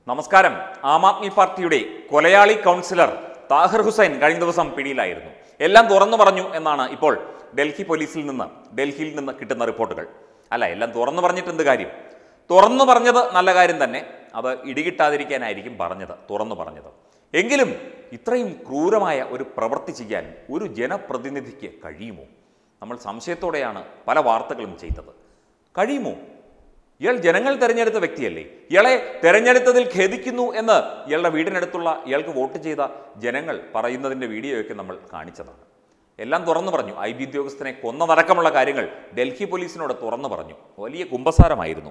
നമസ്കാരം ആം ആദ്മി പാർട്ടിയുടെ കൊലയാളി കൗൺസിലർ താഹിർ ഹുസൈൻ കഴിഞ്ഞ ദിവസം പിടിയിലായിരുന്നു എല്ലാം തുറന്നു പറഞ്ഞു എന്നാണ് ഇപ്പോൾ ഡൽഹി പോലീസിൽ നിന്ന് ഡൽഹിയിൽ നിന്ന് കിട്ടുന്ന റിപ്പോർട്ടുകൾ അല്ല എല്ലാം തുറന്നു പറഞ്ഞിട്ട് എന്ത് കാര്യം തുറന്നു പറഞ്ഞത് നല്ല കാര്യം തന്നെ അത് ഇടികിട്ടാതിരിക്കാനായിരിക്കും പറഞ്ഞത് തുറന്നു പറഞ്ഞത് എങ്കിലും ഇത്രയും ക്രൂരമായ ഒരു പ്രവൃത്തി ചെയ്യാൻ ഒരു ജനപ്രതിനിധിക്ക് കഴിയുമോ നമ്മൾ സംശയത്തോടെയാണ് പല വാർത്തകളും ചെയ്തത് കഴിയുമോ ഇയാൾ ജനങ്ങൾ തെരഞ്ഞെടുത്ത വ്യക്തിയല്ലേ ഇയാളെ തെരഞ്ഞെടുത്തതിൽ ഖേദിക്കുന്നു എന്ന് ഇയാളുടെ വീടിനടുത്തുള്ള ഇയാൾക്ക് വോട്ട് ചെയ്ത ജനങ്ങൾ പറയുന്നതിൻ്റെ വീഡിയോയൊക്കെ നമ്മൾ കാണിച്ചതാണ് എല്ലാം തുറന്നു പറഞ്ഞു ഐ ബി ഉദ്യോഗസ്ഥനെ കൊന്നതടക്കമുള്ള കാര്യങ്ങൾ ഡൽഹി പോലീസിനോട് തുറന്നു പറഞ്ഞു വലിയ കുമ്പസാരമായിരുന്നു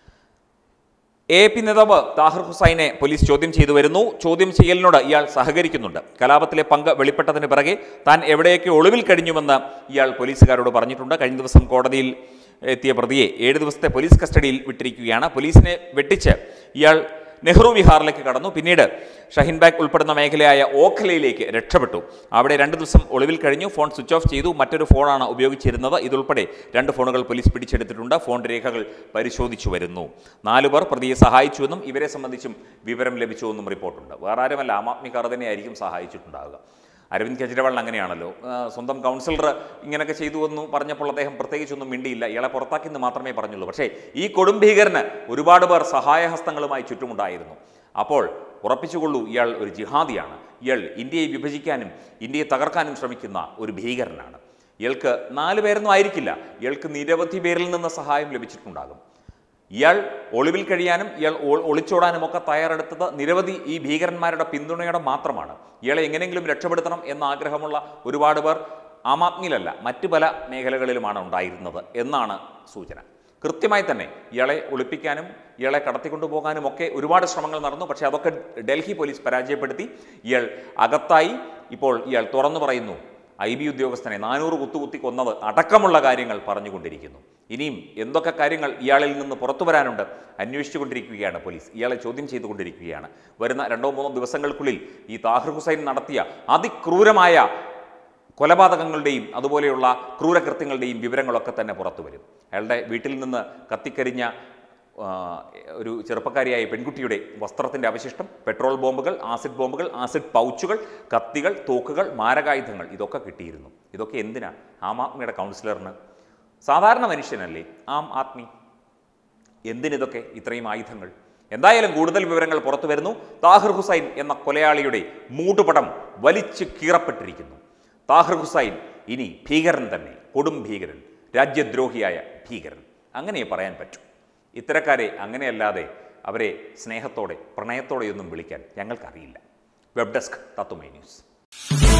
എ പി നേതാവ് താഹിർ ഹുസൈനെ പോലീസ് ചോദ്യം ചെയ്തു വരുന്നു ചോദ്യം ചെയ്യലിനോട് ഇയാൾ സഹകരിക്കുന്നുണ്ട് കലാപത്തിലെ പങ്ക് വെളിപ്പെട്ടതിന് പിറകെ താൻ എവിടെയൊക്കെ ഒളിവിൽ കഴിഞ്ഞുവെന്ന് ഇയാൾ പോലീസുകാരോട് പറഞ്ഞിട്ടുണ്ട് കഴിഞ്ഞ ദിവസം കോടതിയിൽ എത്തിയ പ്രതിയെ ഏഴ് ദിവസത്തെ പോലീസ് കസ്റ്റഡിയിൽ വിട്ടിരിക്കുകയാണ് പോലീസിനെ വെട്ടിച്ച് ഇയാൾ നെഹ്റു വിഹാറിലേക്ക് കടന്നു പിന്നീട് ഷഹിൻ ബാഗ് ഉൾപ്പെടുന്ന മേഖലയായ ഓഖലയിലേക്ക് രക്ഷപ്പെട്ടു അവിടെ രണ്ട് ദിവസം ഒളിവിൽ കഴിഞ്ഞു ഫോൺ സ്വിച്ച് ഓഫ് ചെയ്തു മറ്റൊരു ഫോണാണ് ഉപയോഗിച്ചിരുന്നത് ഇതുൾപ്പെടെ രണ്ട് ഫോണുകൾ പോലീസ് പിടിച്ചെടുത്തിട്ടുണ്ട് ഫോൺ രേഖകൾ പരിശോധിച്ചു വരുന്നു നാലുപേർ പ്രതിയെ സഹായിച്ചുവെന്നും ഇവരെ സംബന്ധിച്ചും വിവരം ലഭിച്ചുവെന്നും റിപ്പോർട്ടുണ്ട് വേറെ ആരുമല്ല ആം ആദ്മി കാർ തന്നെയായിരിക്കും സഹായിച്ചിട്ടുണ്ടാവുക അരവിന്ദ് കെജ്രിവാൾ അങ്ങനെയാണല്ലോ ആ, സ്വന്തം കൗൺസിലർ ഇങ്ങനെയൊക്കെ ചെയ്തു എന്ന് പറഞ്ഞപ്പോൾ അദ്ദേഹം പ്രത്യേകിച്ചൊന്നും മിണ്ടിയില്ല ഇയാളെ പുറത്താക്കിയെന്ന് മാത്രമേ പറഞ്ഞുള്ളൂ പക്ഷേ ഈ കൊടും ഭീകരന് ഒരുപാട് പേർ സഹായഹസ്തങ്ങളുമായി ചുറ്റുമുണ്ടായിരുന്നു അപ്പോൾ ഉറപ്പിച്ചുകൊള്ളൂ ഇയാൾ ഒരു ജിഹാദിയാണ് ഇയാൾ ഇന്ത്യയെ വിഭജിക്കാനും ഇന്ത്യയെ തകർക്കാനും ശ്രമിക്കുന്ന ഒരു ഭീകരനാണ് ഇയാൾക്ക് നാല് പേരൊന്നും ആയിരിക്കില്ല ഇയാൾക്ക് നിരവധി പേരിൽ നിന്ന് സഹായം ലഭിച്ചിട്ടുണ്ടാകും ഇയാൾ ഒളിവിൽ കഴിയാനും ഇയാൾ ഒ- ഒളിച്ചോടാനും ഒക്കെ തയ്യാറെടുത്തത് നിരവധി ഈ ഭീകരന്മാരുടെ പിന്തുണയോടെ മാത്രമാണ് ഇയാളെ എങ്ങനെയെങ്കിലും രക്ഷപ്പെടുത്തണം എന്ന ആഗ്രഹമുള്ള ഒരുപാട് പേർ ആം ആദ്മിയിലല്ല മറ്റു പല മേഖലകളിലുമാണ് ഉണ്ടായിരുന്നത് എന്നാണ് സൂചന കൃത്യമായി തന്നെ ഇയാളെ ഒളിപ്പിക്കാനും ഇയാളെ കടത്തിക്കൊണ്ടുപോകാനും ഒക്കെ ഒരുപാട് ശ്രമങ്ങൾ നടന്നു പക്ഷേ അതൊക്കെ ഡൽഹി പോലീസ് പരാജയപ്പെടുത്തി ഇയാൾ അകത്തായി ഇപ്പോൾ ഇയാൾ തുറന്നു പറയുന്നു ഐ ബി ഉദ്യോഗസ്ഥനെ നാനൂറ് കുത്തുകുത്തി കൊന്നത് അടക്കമുള്ള കാര്യങ്ങൾ പറഞ്ഞുകൊണ്ടിരിക്കുന്നു ഇനിയും എന്തൊക്കെ കാര്യങ്ങൾ ഇയാളിൽ നിന്ന് പുറത്തു വരാനുണ്ട് അന്വേഷിച്ചുകൊണ്ടിരിക്കുകയാണ് പോലീസ് ഇയാളെ ചോദ്യം ചെയ്തുകൊണ്ടിരിക്കുകയാണ് വരുന്ന രണ്ടോ മൂന്നോ ദിവസങ്ങൾക്കുള്ളിൽ ഈ താഹിർ ഹുസൈൻ നടത്തിയ അതിക്രൂരമായ കൊലപാതകങ്ങളുടെയും അതുപോലെയുള്ള ക്രൂരകൃത്യങ്ങളുടെയും വിവരങ്ങളൊക്കെ തന്നെ പുറത്തു വരും അയാളുടെ വീട്ടിൽ നിന്ന് കത്തിക്കരിഞ്ഞ ആ, ഒരു ചെറുപ്പക്കാരിയായ പെൺകുട്ടിയുടെ വസ്ത്രത്തിൻ്റെ അവശിഷ്ടം പെട്രോൾ ബോംബുകൾ ആസിഡ് ബോംബുകൾ ആസിഡ് പൗച്ചുകൾ കത്തികൾ തോക്കുകൾ മാരകായുധങ്ങൾ ഇതൊക്കെ കിട്ടിയിരുന്നു ഇതൊക്കെ എന്തിനാ ആം ആദ്മിയുടെ കൗൺസിലറിന് സാധാരണ മനുഷ്യനല്ലേ ആം ആദ്മി എന്തിനിതൊക്കെ ഇത്രയും ആയുധങ്ങൾ എന്തായാലും കൂടുതൽ വിവരങ്ങൾ പുറത്തു വരുന്നു താഹിർ ഹുസൈൻ എന്ന കൊലയാളിയുടെ മൂടുപടം വലിച്ചു കീറപ്പെട്ടിരിക്കുന്നു താഹിർ ഹുസൈൻ ഇനി ഭീകരൻ തന്നെ കൊടും ഭീകരൻ രാജ്യദ്രോഹിയായ ഭീകരൻ അങ്ങനെ പറയാൻ പറ്റും ഇത്തരക്കാരെ അങ്ങനെയല്ലാതെ അവരെ സ്നേഹത്തോടെ പ്രണയത്തോടെയൊന്നും വിളിക്കാൻ ഞങ്ങൾക്കറിയില്ല വെബ് ഡെസ്ക് തത്തുമൈ ന്യൂസ്